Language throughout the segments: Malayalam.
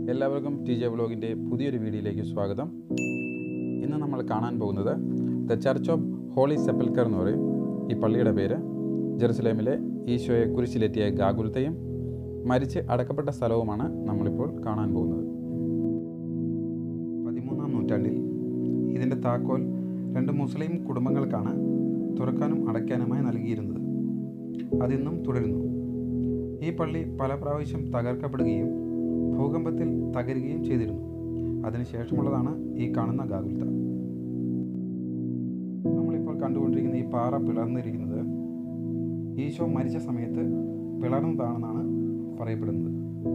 എല്ലാവർക്കും ടി ജെ വ്ലോഗിൻ്റെ പുതിയൊരു വീഡിയോയിലേക്ക് സ്വാഗതം ഇന്ന് നമ്മൾ കാണാൻ പോകുന്നത് the church of holy sepulchre എന്ന് പറയും ഈ പള്ളിയുടെ പേര് ജെറുസലേമിലെ ഈശോയെ കുരിശിലെത്തിയ ഗാഗുൽത്തയും മരിച്ച് അടക്കപ്പെട്ട സ്ഥലവുമാണ് നമ്മളിപ്പോൾ കാണാൻ പോകുന്നത് പതിമൂന്നാം നൂറ്റാണ്ടിൽ ഇതിൻ്റെ താക്കോൽ രണ്ട് മുസ്ലിം കുടുംബങ്ങൾക്കാണ് തുറക്കാനും അടയ്ക്കാനുമായി നൽകിയിരുന്നത് അതിന്നും തുടരുന്നു ഈ പള്ളി പല പ്രാവശ്യം തകർക്കപ്പെടുകയും ഭൂകമ്പത്തിൽ തകരുകയും ചെയ്തിരുന്നു അതിനുശേഷമുള്ളതാണ് ഈ കാണുന്ന ഗാഗുൽത്ത നമ്മളിപ്പോൾ കണ്ടുകൊണ്ടിരിക്കുന്ന ഈ പാറ പിളർന്നിരിക്കുന്നത് ഈശോ മരിച്ച സമയത്ത് പിളർന്നതാണെന്നാണ് പറയപ്പെടുന്നത്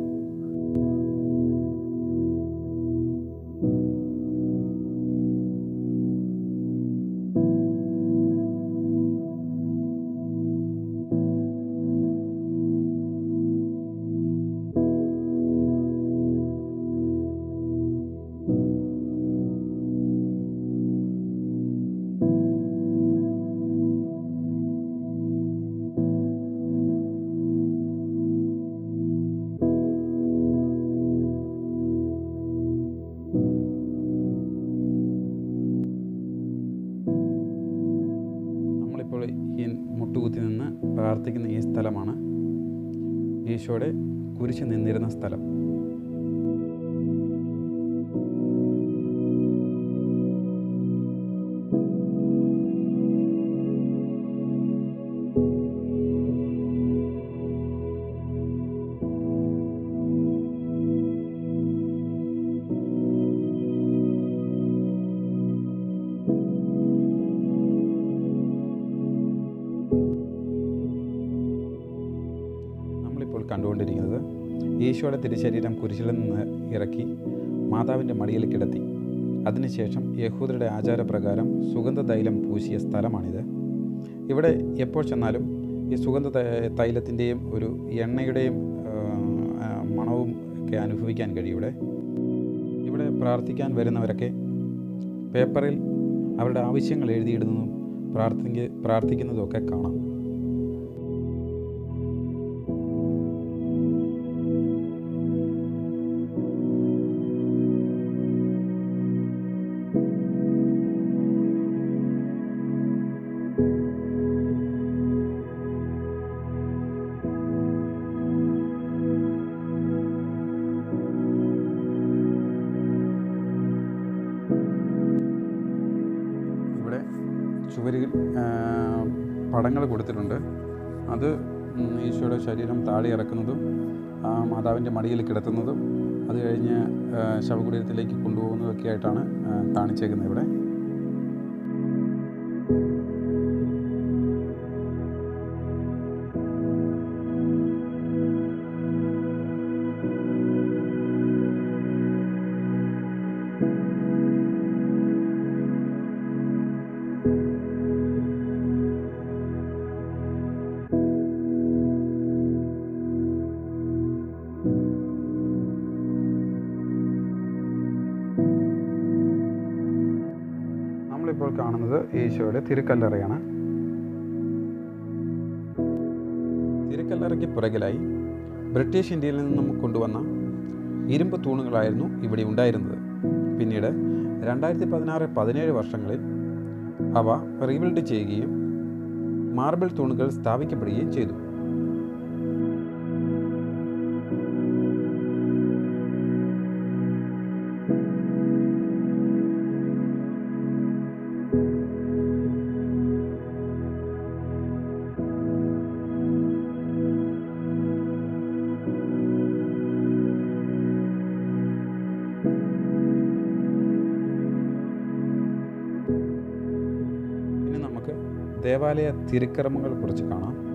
നമ്മളിപ്പോൾ ഈ മുട്ടുകുത്തി നിന്ന് പ്രാർത്ഥിക്കുന്ന ഈ സ്ഥലമാണ് ഈശോയുടെ കുരിശ് നിന്നിരുന്ന സ്ഥലം നമ്മളിപ്പോൾ കണ്ടുകൊണ്ടിരിക്കുന്നത് ഈശോയുടെ തിരുശരീരം കുരിശിൽ നിന്ന് ഇറക്കി മാതാവിൻ്റെ മടിയിൽ കിടത്തി അതിനുശേഷം യഹൂദരുടെ ആചാരപ്രകാരം സുഗന്ധ തൈലം പൂശിയ സ്ഥലമാണിത് ഇവിടെ എപ്പോൾ ചെന്നാലും ഈ സുഗന്ധ തൈ- തൈലത്തിൻ്റെയും ഒരു എണ്ണയുടെയും ആ, ആ, മണവും ഒക്കെ അനുഭവിക്കാൻ കഴിയും ഇവിടെ ഇവിടെ പ്രാർത്ഥിക്കാൻ വരുന്നവരൊക്കെ പേപ്പറിൽ അവരുടെ ആവശ്യങ്ങൾ എഴുതിയിടുന്നതും പ്രാർത്ഥിക്ക പ്രാർത്ഥിക്കുന്നതും ഒക്കെ കാണാം ഇവിടെ ചുവരിൽ പടങ്ങൾ കൊടുത്തിട്ടുണ്ട് അത് ഉം, ഈശോയുടെ ശരീരം താഴെ ഇറക്കുന്നതും ആ മാതാവിൻ്റെ മടിയിൽ കിടത്തുന്നതും അത് കഴിഞ്ഞ് ആ, ശവകുടീരത്തിലേക്ക് കൊണ്ടുപോകുന്നതും ഒക്കെ ആയിട്ടാണ് ആ, കാണിച്ചേക്കുന്നത് ഇവിടെ നമ്മളിപ്പോൾ കാണുന്നത് ഈശോയുടെ തിരുക്കല്ലറയാണ് തിരുക്കല്ലറയ്ക്ക് പുറകിലായി ബ്രിട്ടീഷ് ഇന്ത്യയിൽ നിന്നും കൊണ്ടുവന്ന ഇരുമ്പ് തൂണുകളായിരുന്നു ഇവിടെ ഉണ്ടായിരുന്നത് പിന്നീട് രണ്ടായിരത്തി പതിനാറ് പതിനേഴ് വർഷങ്ങളിൽ അവ റീബിൽഡ് ചെയ്യുകയും മാർബിൾ തൂണുകൾ സ്ഥാപിക്കപ്പെടുകയും ചെയ്തു ഇനി നമുക്ക് ദേവാലയ തിരുക്കർമ്മങ്ങൾ കുറിച്ച് കാണാം